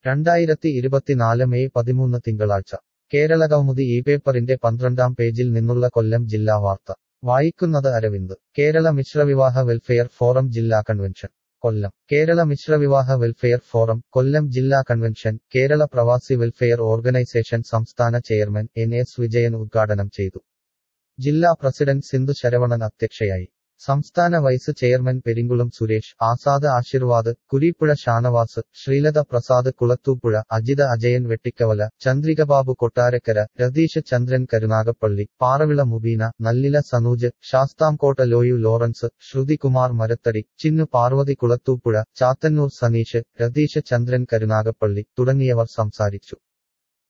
രണ്ടായിരത്തി ഇരുപത്തിനാല് മെയ് പതിമൂന്ന് തിങ്കളാഴ്ച കേരളകൗമുദി ഈ പേപ്പറിന്റെ പന്ത്രണ്ടാം പേജിൽ നിന്നുള്ള കൊല്ലം ജില്ലാ വാർത്ത വായിക്കുന്നത് അരവിന്ദ് കേരള മിശ്രവിവാഹ വെൽഫെയർ ഫോറം ജില്ലാ കൺവെൻഷൻ കൊല്ലം കേരള മിശ്രവിവാഹ വെൽഫെയർ ഫോറം കൊല്ലം ജില്ലാ കൺവെൻഷൻ കേരള പ്രവാസി വെൽഫെയർ ഓർഗനൈസേഷൻ സംസ്ഥാന ചെയർമാൻ എൻ എസ് വിജയൻ ഉദ്ഘാടനം ചെയ്തു ജില്ലാ പ്രസിഡന്റ് സിന്ധു ശരവണൻ അധ്യക്ഷയായി സംസ്ഥാന വൈസ് ചെയർമാൻ പെരിങ്കുളം സുരേഷ് ആസാദ് ആശീർവാദ് കുരീപ്പുഴ ഷാനവാസ് ശ്രീലത പ്രസാദ് കുളത്തൂപ്പുഴ അജിത അജയൻ വെട്ടിക്കവല ചന്ദ്രികബാബു കൊട്ടാരക്കര രതീഷ് ചന്ദ്രൻ കരുനാഗപ്പള്ളി പാറവിള മുബീന നല്ലില സനൂജ് ശാസ്താംകോട്ട ലോയു ലോറൻസ് ശ്രുതികുമാർ മരത്തടി ചിന്നു പാർവതി കുളത്തൂപ്പുഴ ചാത്തന്നൂർ സനീഷ് രതീഷ് ചന്ദ്രൻ കരുനാഗപ്പള്ളി തുടങ്ങിയവർ സംസാരിച്ചു